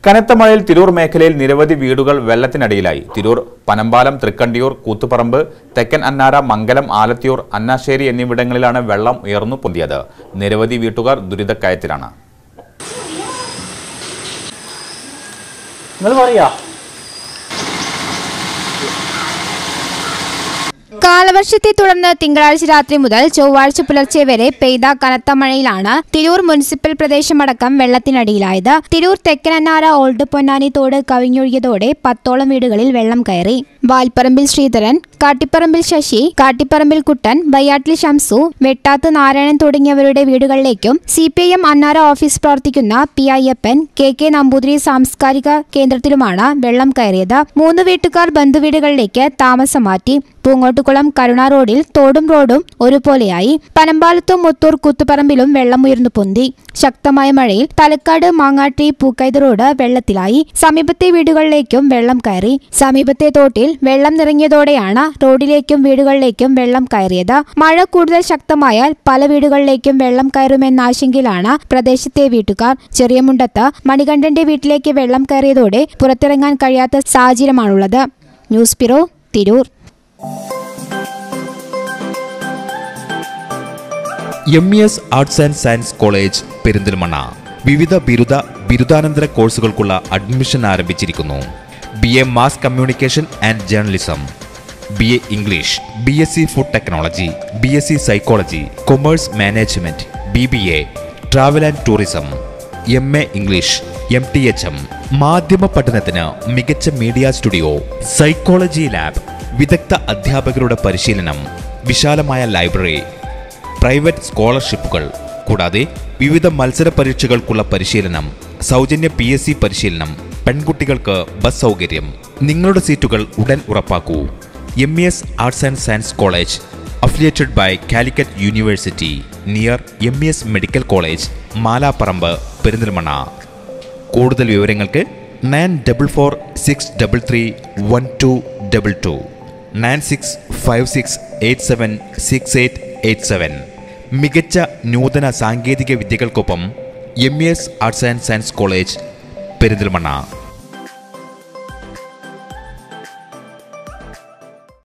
കനത്ത മഴയിൽ തിരൂർ മേഖലയിൽ നിരവധി വീടുകൾ വെള്ളത്തിനടിയിലായി തിരൂർ പനമ്പാലം തൃക്കണ്ടിയൂർ കൂത്തുപറമ്പ് തെക്കൻ അന്നാര മംഗലം ആലത്തിയൂർ അന്നാശ്ശേരി എന്നിവിടങ്ങളിലാണ് വെള്ളം ഉയർന്നു പൊന്തിയത് നിരവധി വീട്ടുകാർ ദുരിതക്കയത്തിലാണ് നിങ്ങൾ പറയാ കാലവർഷത്തെ തുടർന്ന് തിങ്കളാഴ്ച രാത്രി മുതൽ ചൊവ്വാഴ്ച പുലർച്ചെ വരെ പെയ്ത കനത്ത മഴയിലാണ് തിരൂർ മുനിസിപ്പൽ പ്രദേശമടക്കം വെള്ളത്തിനടിയിലായത് തിരൂർ തെക്കനന്നാര ഓൾഡ് പൊന്നാനി തോട് കവിഞ്ഞൊഴുകിയതോടെ പത്തോളം വീടുകളിൽ വെള്ളം കയറി വാൽപ്പറമ്പിൽ ശ്രീധരൻ കാട്ടിപ്പറമ്പിൽ ശശി കാട്ടിപ്പറമ്പിൽ കുട്ടൻ വയ്യാട്ടിൽ ഷംസു വെട്ടാത്ത് നാരായണൻ തുടങ്ങിയവരുടെ വീടുകളിലേക്കും C P I M Annara office പ്രവർത്തിക്കുന്ന P Ayyappan K K Namboothiri സാംസ്കാരിക കേന്ദ്രത്തിലുമാണ് വെള്ളം കയറിയത് മൂന്ന് വീട്ടുകാർ ബന്ധുവീടുകളിലേക്ക് താമസം മാറ്റി പൂങ്ങോട്ടുകുളം കരുണ റോഡിൽ തോടും റോഡും ഒരുപോലെയായി പനമ്പാലത്തും മുത്തൂർ കുത്തുപറമ്പിലും വെള്ളം ഉയർന്നു പൊന്തി ശക്തമായ മഴയിൽ തലക്കാട് മാങ്ങാട്ടി പൂക്കൈത് റോഡ് വെള്ളത്തിലായി സമീപത്തെ വീടുകളിലേക്കും വെള്ളം കയറി സമീപത്തെ തോട്ടിൽ വെള്ളം നിറഞ്ഞതോടെയാണ് റോഡിലേക്കും വീടുകളിലേക്കും വെള്ളം കയറിയത് മഴ കൂടുതൽ ശക്തമായാൽ പല വീടുകളിലേക്കും വെള്ളം കയറുമെന്ന ആശങ്കയിലാണ് പ്രദേശത്തെ വീട്ടുകാർ ചെറിയ മുണ്ടത്ത് മണികണ്ഠന്റെ വീട്ടിലേക്ക് വെള്ളം കയറിയതോടെ പുറത്തിറങ്ങാൻ കഴിയാത്ത സാഹചര്യമാണുള്ളത് news bureau Tirur M E S arts and science college Perinthalmanna വിവിധ ബിരുദ ബിരുദാനന്തര കോഴ്സുകൾക്കുള്ള അഡ്മിഷൻ ആരംഭിച്ചിരിക്കുന്നു B A mass communication and journalism B A English B S C food technology B S C psychology commerce management B B A travel and tourism M A English M T H M മാധ്യമ പഠനത്തിന് മികച്ച media studio psychology lab വിദഗ്ധ അധ്യാപകരുടെ പരിശീലനം വിശാലമായ library private സ്കോളർഷിപ്പുകൾ കൂടാതെ വിവിധ മത്സര പരീക്ഷകൾക്കുള്ള പരിശീലനം സൗജന്യ പി എസ് സി പരിശീലനം പെൺകുട്ടികൾക്ക് ബസ് സൗകര്യം നിങ്ങളുടെ സീറ്റുകൾ ഉടൻ ഉറപ്പാക്കൂ M E S arts and science college affiliated by Calicut university near M E S medical college Malaparamba Perinthalmanna കൂടുതൽ വിവരങ്ങൾക്ക് nine double four six double three one two double two nine six five six eight seven six eight eight seven മികച്ച നൂതന സാങ്കേതിക വിദ്യകൾക്കൊപ്പം M S arts and science college Perinthalmanna